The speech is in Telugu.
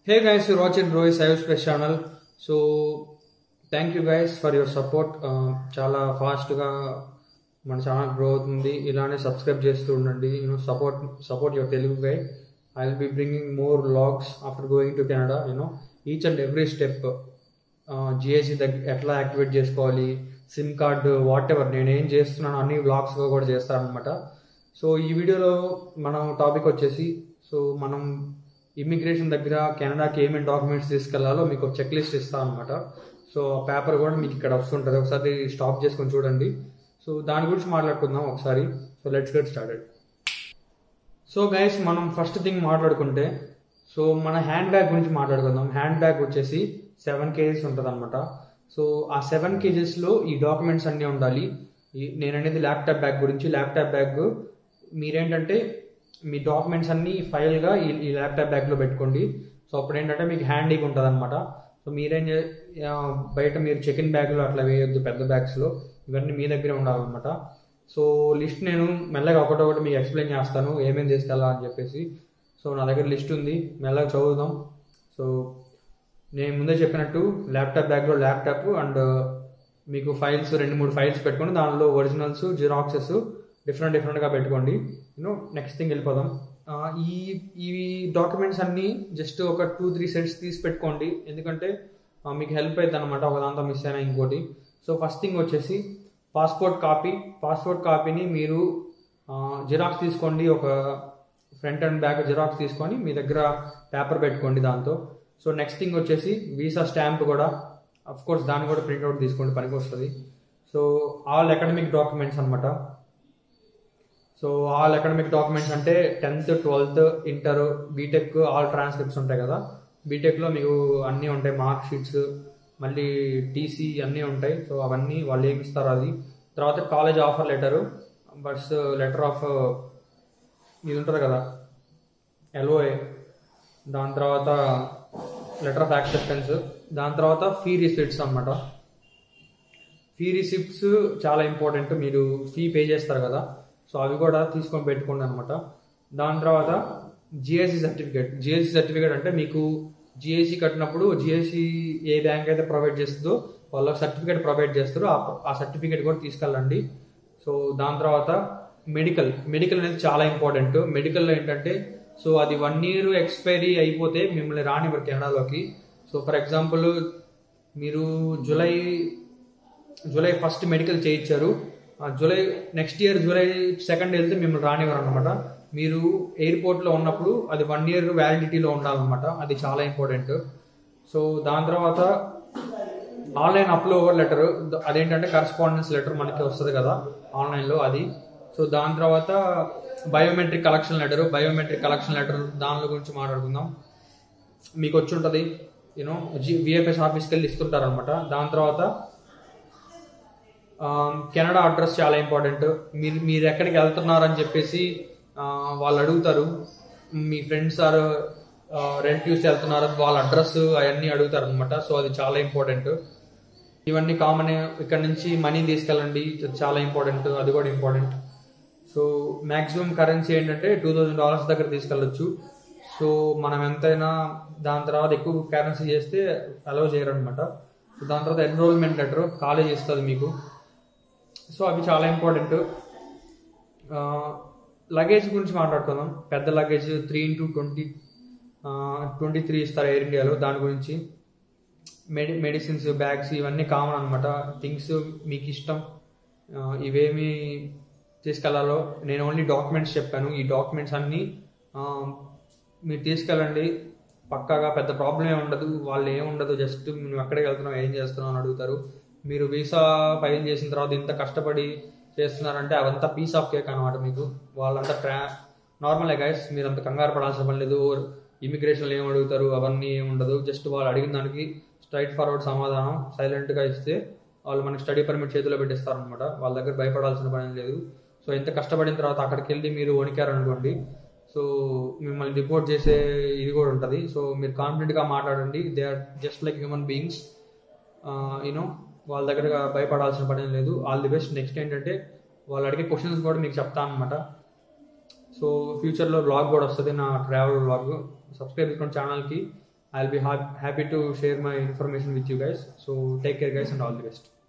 Hey guys, you're watching Roy Science Space channel. So thank you guys for your support చాలా ఫాస్ట్గా మన ఛానల్ గ్రో అవుతుంది ఇలానే సబ్స్క్రైబ్ చేస్తూ ఉండండి you know support support your Telugu guy I will be bringing more logs after going to Canada you know each and every step GSC దగ్గర ఎట్లా యాక్టివేట్ చేసుకోవాలి సిమ్ కార్డు వాట్ ఎవర్ నేను ఏం చేస్తున్నాను అన్ని వ్లాగ్స్గా కూడా చేస్తాను అనమాట సో ఈ వీడియోలో మనం టాపిక్ వచ్చేసి సో మనం ఇమ్మిగ్రేషన్ దగ్గర కెనడాకి ఏమేమి డాక్యుమెంట్స్ తీసుకెళ్లాలో మీకు చెక్ లిస్ట్ ఇస్తాను అనమాట సో ఆ పేపర్ కూడా మీకు ఇక్కడ వస్తుంటుంది ఒకసారి స్టాప్ చేసుకొని చూడండి సో దాని గురించి మాట్లాడుకుందాం ఒకసారి so let's get started so guys మనం ఫస్ట్ థింగ్ మాట్లాడుకుంటే సో మన హ్యాండ్ బ్యాగ్ గురించి మాట్లాడుకుందాం హ్యాండ్ బ్యాగ్ వచ్చేసి సెవెన్ కేజెస్ ఉంటుంది అనమాట సో ఆ సెవెన్ కేజెస్లో ఈ డాక్యుమెంట్స్ అన్నీ ఉండాలి ఈ- నేను అనేది ల్యాప్టాప్ బ్యాగ్ గురించి ల్యాప్టాప్ బ్యాగ్ మీరేంటంటే మీ డాక్యుమెంట్స్ అన్నీ ఫైల్గా ఈ ఈ ల్యాప్టాప్ బ్యాగ్లో పెట్టుకోండి సో అప్పుడు ఏంటంటే మీకు హ్యాండీగా ఉంటుంది అనమాట సో మీరేం చే ఆ, బయట మీరు చెక్ ఇన్ బ్యాగ్లో అట్లా వేయొద్దు పెద్ద బ్యాగ్స్లో ఇవన్నీ మీ దగ్గరే ఉండాలన్నమాట సో లిస్ట్ నేను మెల్లగా ఒకటొకటి మీకు ఎక్స్ప్లెయిన్ చేస్తాను ఏమేమి తీసుకెళ్ళాలి అని చెప్పేసి సో నా దగ్గర లిస్ట్ ఉంది మెల్లగా చదువుదాం సో నేను ముందే చెప్పినట్టు ల్యాప్టాప్ బ్యాగ్లో ల్యాప్టాప్ అండ్ మీకు ఫైల్స్ రెండు మూడు ఫైల్స్ పెట్టుకొని దానిలో ఒరిజినల్స్ జిరాక్సెస్ డిఫరెంట్ డిఫరెంట్గా పెట్టుకోండి యూనో నెక్స్ట్ థింగ్ వెళ్ళిపోదాం ఆ, ఈ ఈ డాక్యుమెంట్స్ అన్నీ జస్ట్ ఒక టూ త్రీ సెట్స్ తీసి పెట్టుకోండి ఎందుకంటే ఆ, మీకు హెల్ప్ అవుతుంది అనమాట ఒక దాంతో మిస్ అయినా ఇంకోటి సో ఫస్ట్ థింగ్ వచ్చేసి పాస్పోర్ట్ కాపీ పాస్పోర్ట్ కాపీని మీరు జిరాక్స్ తీసుకోండి ఒక ఫ్రంట్ అండ్ బ్యాక్ జిరాక్స్ తీసుకొని మీ దగ్గర పేపర్ పెట్టుకోండి దాంతో సో నెక్స్ట్ థింగ్ వచ్చేసి వీసా స్టాంప్ కూడా అఫ్ కోర్స్ దాన్ని కూడా ప్రింట్అవుట్ తీసుకోండి పనికి వస్తుంది సో ఆల్ అకాడమిక్ డాక్యుమెంట్స్ అనమాట సో ఆల్ అకాడమిక్ డాక్యుమెంట్స్ అంటే tenth twelfth inter BTech all transcripts ఉంటాయి కదా బీటెక్లో మీకు అన్నీ ఉంటాయి మార్క్ షీట్స్ మళ్ళీ టీసీ అన్నీ ఉంటాయి సో అవన్నీ వాళ్ళు ఏమి ఇస్తారు అది తర్వాత కాలేజ్ ఆఫర్ లెటరు బట్స్ లెటర్ ఆఫ్ ఇది ఉంటుంది కదా ఎల్ఓఏ దాని తర్వాత లెటర్ ఆఫ్ యాక్సెప్టెన్స్ దాని తర్వాత ఫీ రిసిప్ట్స్ అన్నమాట ఫీ రిసిప్ట్స్ చాలా ఇంపార్టెంట్ మీరు ఫీ పే చేస్తారు కదా సో అవి కూడా తీసుకొని పెట్టుకోండి అనమాట దాని తర్వాత జిఎస్సి సర్టిఫికేట్ జిఎస్సి సర్టిఫికేట్ అంటే మీకు జిఎస్సి కట్టినప్పుడు జిఎస్సి ఏ బ్యాంక్ అయితే ప్రొవైడ్ చేస్తుందో వాళ్ళకి సర్టిఫికేట్ ప్రొవైడ్ చేస్తారో ఆ- ఆ సర్టిఫికేట్ కూడా తీసుకెళ్ళండి సో దాని తర్వాత మెడికల్ మెడికల్ అనేది చాలా ఇంపార్టెంట్ మెడికల్లో ఏంటంటే సో అది వన్ ఇయర్ ఎక్స్పైరీ అయిపోతే మిమ్మల్ని రానివ్వరు కెనడాలోకి సో ఫర్ ఎగ్జాంపుల్ మీరు జూలై జూలై ఫస్ట్ మెడికల్ చేయించారు ఆ July next year July second వెళ్తే మిమ్మల్ని రానివ్వరు అనమాట మీరు ఎయిర్పోర్ట్లో ఉన్నప్పుడు అది వన్ ఇయర్ వ్యాలిడిటీలో ఉండాలన్నమాట అది చాలా ఇంపార్టెంట్ సో దాని తర్వాత ఆన్లైన్ అప్లోవర్ లెటర్ అదేంటంటే కరస్పాండెన్స్ లెటర్ మనకి వస్తుంది కదా ఆన్లైన్లో అది సో దాని తర్వాత biometric collection letter biometric collection letter దాని గురించి మాట్లాడుకుందాం మీకు వచ్చి ఉంటుంది యూనో జి విఎఫ్ఎస్ ఆఫీస్కి వెళ్ళి ఇస్తుంటారు అనమాట దాని తర్వాత కెనడా అడ్రస్ చాలా ఇంపార్టెంట్ మీరు మీరు ఎక్కడికి వెళ్తున్నారని చెప్పేసి ఆ, వాళ్ళు అడుగుతారు మీ ఫ్రెండ్స్ ఆర్ రిలేటివ్స్ వెళ్తున్నారు వాళ్ళ అడ్రస్ అవన్నీ అడుగుతారు అనమాట సో అది చాలా ఇంపార్టెంట్ ఇవన్నీ కామన్ ఇక్కడ నుంచి మనీ తీసుకెళ్ళండి అది చాలా ఇంపార్టెంట్ అది కూడా ఇంపార్టెంట్ సో మ్యాక్సిమం కరెన్సీ ఏంటంటే టూ థౌజండ్ డాలర్స్ దగ్గర తీసుకెళ్ళొచ్చు సో మనం ఎంతైనా దాని తర్వాత ఎక్కువ కరెన్సీ చేస్తే అలౌ చేయరు అనమాట సో దాని తర్వాత ఎన్రోల్మెంట్ లెటర్ కాలేజ్ ఇస్తుంది మీకు సో అవి చాలా ఇంపార్టెంట్ లగేజ్ గురించి మాట్లాడుకుందాం పెద్ద luggage three into twenty twenty three ఇస్తారు ఎయిర్ ఇండియాలో దాని గురించి మెడి మెడిసిన్స్ బ్యాగ్స్ ఇవన్నీ కామన్ అనమాట థింగ్స్ మీకు ఇష్టం ఆ, ఇవేమి తీసుకెళ్లాలో నేను ఓన్లీ డాక్యుమెంట్స్ చెప్పాను ఈ డాక్యుమెంట్స్ అన్నీ ఆ, మీరు తీసుకెళ్ళండి పక్కాగా పెద్ద ప్రాబ్లం ఏమి ఉండదు వాళ్ళు ఏమి ఉండదు జస్ట్ నువ్వు ఎక్కడికి వెళ్తున్నావు ఏం చేస్తున్నావు అని అడుగుతారు మీరు వీసా ఫైల్ చేసిన తర్వాత ఇంత కష్టపడి చేస్తున్నారంటే అవంతా పీస్ ఆఫ్ కేక్ అనమాట మీకు వాళ్ళంతా ట్రా నార్మలే గైస్ మీరు అంత కంగారు పడాల్సిన పని లేదు ఇమిగ్రేషన్లో ఏం అడుగుతారు అవన్నీ ఏమి ఉండదు జస్ట్ వాళ్ళు అడిగిన దానికి స్ట్రైట్ ఫార్వర్డ్ సమాధానం సైలెంట్గా ఇస్తే వాళ్ళు మనకి స్టడీ పర్మిట్ చేతిలో పెట్టిస్తారు అనమాట వాళ్ళ దగ్గర భయపడాల్సిన పని ఏం లేదు సో ఇంత కష్టపడిన తర్వాత అక్కడికి వెళ్ళి మీరు వణికారనుకోండి సో మిమ్మల్ని రిపోర్ట్ చేసే ఇది కూడా ఉంటుంది సో మీరు కాన్ఫిడెంట్గా మాట్లాడండి they are just like human beings you know దగ్గర భయపడాల్సిన పని ఏం లేదు ఆల్ ది బెస్ట్ నెక్స్ట్ ఏంటంటే వాళ్ళు అడిగే క్వశ్చన్స్ కూడా మీకు చెప్తాను అనమాట సో ఫ్యూచర్లో బ్లాగ్ కూడా వస్తుంది నా ట్రావెల్ బ్లాగ్ సబ్స్క్రైబ్ చేసుకోండి ఛానల్కి I will be happy to share my information with you guys so take care guys and all the best